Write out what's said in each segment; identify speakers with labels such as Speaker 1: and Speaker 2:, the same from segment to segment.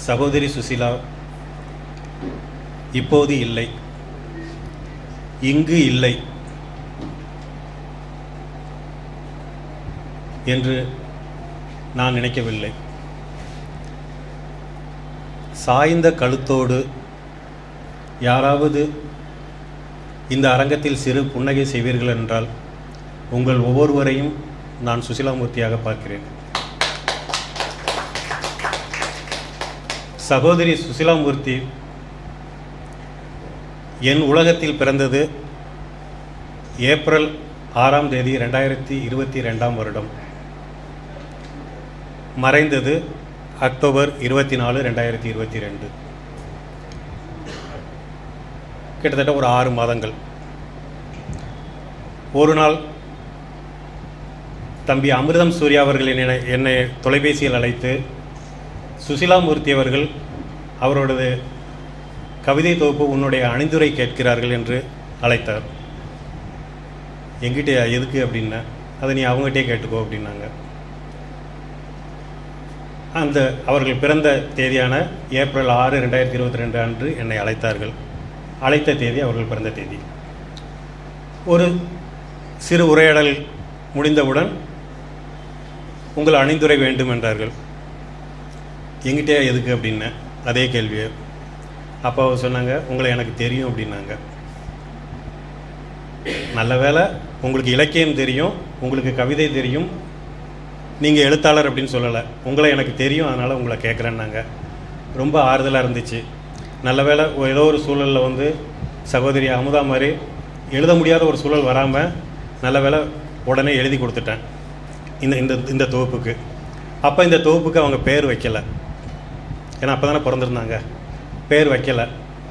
Speaker 1: சகோதரி சுசிலா இப்போது இல்லை இங்கு இல்லை என்று நான் நினைக்கவில்லை சாய்ந்த கழுத்தோடு யாராவது இந்த அரங்கத்தில் சிறு புன்னகை செய்வீர்கள் என்றால் உங்கள் ஒவ்வொருவரையும் நான் சுசிலாமூர்த்தியாக பார்க்கிறேன் சகோதரி சுசிலாமூர்த்தி என் உலகத்தில் பிறந்தது ஏப்ரல் ஆறாம் தேதி ரெண்டாயிரத்தி இருபத்தி ரெண்டாம் வருடம் மறைந்தது அக்டோபர் இருபத்தி நாலு ரெண்டாயிரத்தி இருபத்தி ரெண்டு கிட்டத்தட்ட ஒரு ஆறு மாதங்கள் ஒரு நாள் தம்பி அமிர்தம் சூர்யா அவர்கள் என்னை என்னை தொலைபேசியில் அழைத்து சுசிலாமூர்த்தி அவர்கள் அவரோடது கவிதை தொகுப்பு உன்னுடைய அணிந்துரை கேட்கிறார்கள் என்று அழைத்தார் எங்கிட்ட எதுக்கு அப்படின்னா அதை நீ அவங்ககிட்டே கேட்டுக்கோ அப்படின்னாங்க அந்த அவர்கள் பிறந்த தேதியான ஏப்ரல் ஆறு ரெண்டாயிரத்தி இருபத்தி ரெண்டு அன்று என்னை அழைத்தார்கள் அழைத்த தேதி அவர்கள் பிறந்த தேதி ஒரு சிறு உரையாடல் முடிந்தவுடன் உங்கள் அணிந்துரை வேண்டும் என்றார்கள் எங்கிட்டே எதுக்கு அப்படின்னேன் அதே கேள்வியை அப்போ அவர் சொன்னாங்க உங்களை எனக்கு தெரியும் அப்படின்னாங்க நல்ல வேளை உங்களுக்கு இலக்கியம் தெரியும் உங்களுக்கு கவிதை தெரியும் நீங்கள் எழுத்தாளர் அப்படின்னு சொல்லலை உங்களை எனக்கு தெரியும் அதனால் உங்களை கேட்குறேன்னாங்க ரொம்ப ஆறுதலாக இருந்துச்சு நல்ல வேளை ஒரு- ஏதோ ஒரு சூழலில் வந்து சகோதரி அமுதா மாதிரி எழுத முடியாத ஒரு சூழல் வராமல் நல்ல வேளை உடனே எழுதி கொடுத்துட்டேன் இந்த இந்த இந்த தொகுப்புக்கு அப்போ இந்த தொகுப்புக்கு அவங்க பேர் வைக்கலை ஏன்னா அப்போ தானே பிறந்திருந்தாங்க பேர் வைக்கலை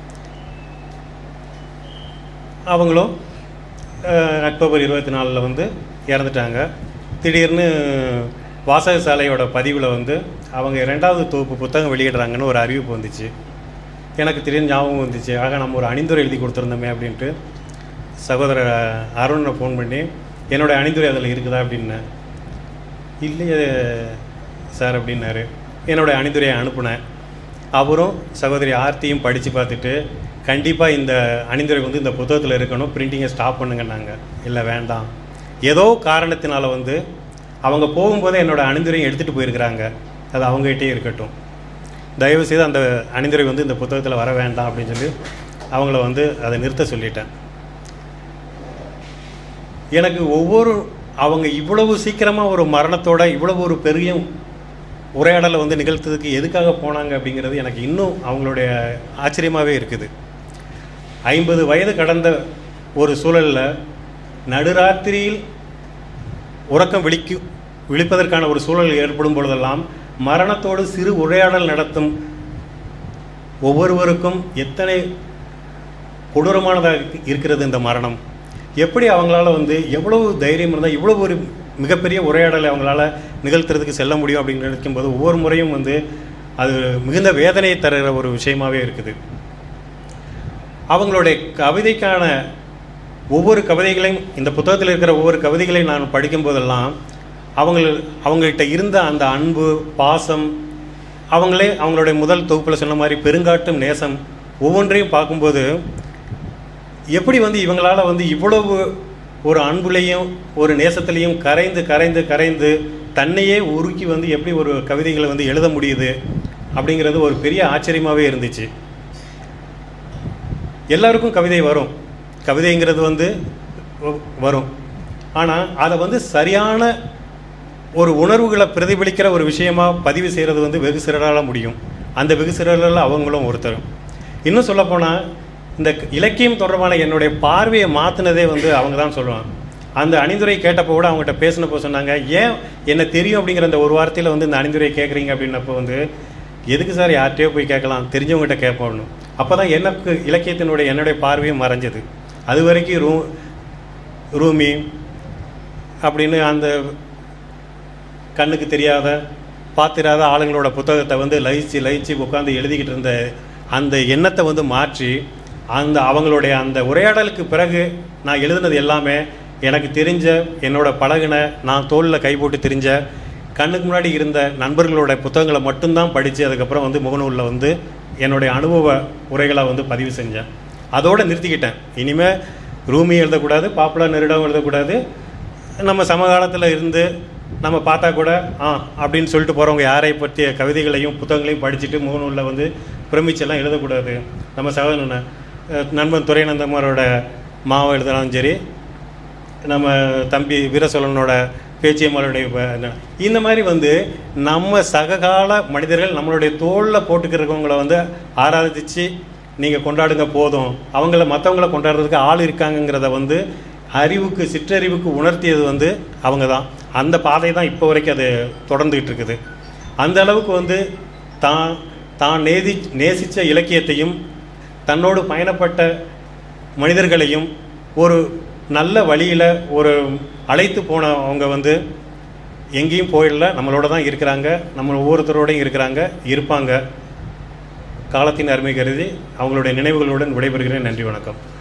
Speaker 1: அவங்களும் அஹ், அக்டோபர் இருபத்தி நாலில் வந்து இறந்துட்டாங்க திடீர்னு வாசகசாலையோட பதிவில் வந்து அவங்க ரெண்டாவது தொகுப்பு புத்தகம் வெளியிடுறாங்கன்னு ஒரு அறிவிப்பு வந்துச்சு எனக்கு திடீர்னு ஞாபகம் வந்துச்சு ஆக நம்ம ஒரு அணிந்துரை எழுதி கொடுத்துருந்தோமே அப்படின்ட்டு சகோதரர் அருணை ஃபோன் பண்ணி என்னோட அணிந்துரை அதில் இருக்குதா அப்படின்னேன் இல்லையே சார் அப்படின்னாரு என்னோட அணிந்துரையை அனுப்புனேன் அவரும் சகோதரி ஆர்த்தியும் படித்து பார்த்துட்டு கண்டிப்பாக இந்த அணிந்துரை வந்து இந்த புத்தகத்தில் இருக்கணும் பிரிண்டிங்கை ஸ்டாப் பண்ணுங்கன்னாங்க இல்லை வேண்டாம் ஏதோ காரணத்தினால வந்து அவங்க போகும்போதே என்னோட அணிந்துரையும் எடுத்துகிட்டு போயிருக்கிறாங்க அது அவங்ககிட்டயே இருக்கட்டும் தயவு செய்து அந்த அணிந்துரை வந்து இந்த புத்தகத்தில் வர வேண்டாம் அப்படின்னு சொல்லி அவங்கள வந்து அதை நிறுத்த சொல்லிட்டேன் எனக்கு ஒவ்வொரு அவங்க இவ்வளவு சீக்கிரமாக ஒரு மரணத்தோட இவ்வளவு ஒரு பெரிய உரையாடலை வந்து நிகழ்த்ததுக்கு எதுக்காக போனாங்க அப்படிங்கிறது எனக்கு இன்னும் அவங்களுடைய ஆச்சரியமாகவே இருக்குது ஐம்பது வயது கடந்த ஒரு சூழலில் நடுராத்திரியில் உறக்கம் விழிக்கு விழிப்பதற்கான ஒரு சூழல் ஏற்படும் பொழுதெல்லாம் மரணத்தோடு சிறு உரையாடல் நடத்தும் ஒவ்வொருவருக்கும் எத்தனை கொடூரமானதாக இருக்கிறது இந்த மரணம் எப்படி அவங்களால வந்து எவ்வளவு தைரியம் இருந்தால் இவ்வளவு ஒரு மிகப்பெரிய உரையாடலை அவங்களால நிகழ்த்துறதுக்கு செல்ல முடியும் அப்படின்னு நினைக்கும்போது ஒவ்வொரு முறையும் வந்து அது மிகுந்த வேதனையை தருகிற ஒரு விஷயமாவே இருக்குது அவங்களுடைய கவிதைக்கான ஒவ்வொரு கவிதைகளையும் இந்த புத்தகத்தில் இருக்கிற ஒவ்வொரு கவிதைகளையும் நான் படிக்கும் போதெல்லாம் அவங்க அவங்கள்ட்ட இருந்த அந்த அன்பு பாசம் அவங்களே அவங்களுடைய முதல் தொகுப்பில் சொன்ன மாதிரி பெருங்காட்டும் நேசம் ஒவ்வொன்றையும் பார்க்கும்போது எப்படி வந்து இவங்களால வந்து இவ்வளவு ஒரு அன்புலையும் ஒரு நேசத்திலையும் கரைந்து கரைந்து கரைந்து தன்னையே உருக்கி வந்து எப்படி ஒரு கவிதைகளை வந்து எழுத முடியுது அப்படிங்கிறது ஒரு பெரிய ஆச்சரியமாகவே இருந்துச்சு எல்லாருக்கும் கவிதை வரும் கவிதைங்கிறது வந்து வ- வரும் ஆனால் அதை வந்து சரியான ஒரு உணர்வுகளை பிரதிபலிக்கிற ஒரு விஷயமா பதிவு செய்கிறது வந்து வெகு சிறரால் முடியும் அந்த வெகு சிறரில் அவங்களும் ஒருத்தர் இன்னும் சொல்லப்போனால் இந்த இலக்கியம் தொடர்பான என்னுடைய பார்வையை மாற்றினதே வந்து அவங்க தான் சொல்லுவாங்க அந்த அணிந்துரை கேட்டப்போ கூட அவங்ககிட்ட பேசினப்போ சொன்னாங்க ஏன் என்ன தெரியும் அப்படிங்கிற அந்த ஒரு வார்த்தையில் வந்து இந்த அணிந்துரை கேட்குறீங்க அப்படின்னப்போ வந்து எதுக்கு சார் யார்கிட்டயோ போய் கேட்கலாம் தெரிஞ்சவங்ககிட்ட கேட்போம்னு அப்போ தான் எனக்கு இலக்கியத்தினுடைய என்னுடைய பார்வையும் மறைஞ்சது அது வரைக்கும் ரூ ரூமி அப்படின்னு அந்த கண்ணுக்கு தெரியாத பார்த்திராத ஆளுங்களோட புத்தகத்தை வந்து லயிச்சு லயிச்சு உட்காந்து எழுதிக்கிட்டு இருந்த அந்த எண்ணத்தை வந்து மாற்றி அந்த அவங்களுடைய அந்த உரையாடலுக்கு பிறகு நான் எழுதுனது எல்லாமே எனக்கு தெரிஞ்ச என்னோட பழகின நான் தோளில் கை போட்டு தெரிஞ்ச கண்ணுக்கு முன்னாடி இருந்த நண்பர்களோட புத்தகங்களை மட்டும்தான் படித்து அதுக்கப்புறம் வந்து முகநூலில் வந்து என்னுடைய அனுபவ உரைகளை வந்து பதிவு செஞ்சேன் அதோடு நிறுத்திக்கிட்டேன் இனிமேல் ரூமி எழுதக்கூடாது பாப்புலர் நெருடம் எழுதக்கூடாது நம்ம சமகாலத்தில் இருந்து நம்ம பார்த்தா கூட ஆ அப்படின்னு சொல்லிட்டு போகிறவங்க யாரை பற்றிய கவிதைகளையும் புத்தகங்களையும் படிச்சுட்டு முகநூலில் வந்து பிரமிச்செல்லாம் எழுதக்கூடாது நம்ம சகோதரன் அஹ், நண்பன் துரைநந்தமரோட மாவை எழுதினாலும் சரி நம்ம தம்பி வீரசோழனோட பேச்சியம்மனுடைய ப- இந்த மாதிரி வந்து நம்ம சககால மனிதர்கள் நம்மளுடைய தோளில் போட்டுக்கிறவங்கள வந்து ஆராதிச்சு நீங்கள் கொண்டாடுங்க போதும் அவங்கள மற்றவங்கள கொண்டாடுறதுக்கு ஆள் இருக்காங்கங்கிறத வந்து அறிவுக்கு சிற்றறிவுக்கு உணர்த்தியது வந்து அவங்க தான் அந்த பாதை தான் இப்போ வரைக்கும் அது தொடர்ந்துகிட்டு இருக்குது அந்த அளவுக்கு வந்து தான் தான் நேதி நேசித்த இலக்கியத்தையும் தன்னோடு பயணப்பட்ட மனிதர்களையும் ஒரு நல்ல வழியில் ஒரு அழைத்து போன அவங்க வந்து எங்கேயும் போயிடல நம்மளோட தான் இருக்கிறாங்க நம்ம ஒவ்வொருத்தரோடையும் இருக்கிறாங்க இருப்பாங்க காலத்தின் அருமை கருதி அவங்களுடைய நினைவுகளுடன் விடைபெறுகிறேன் நன்றி வணக்கம்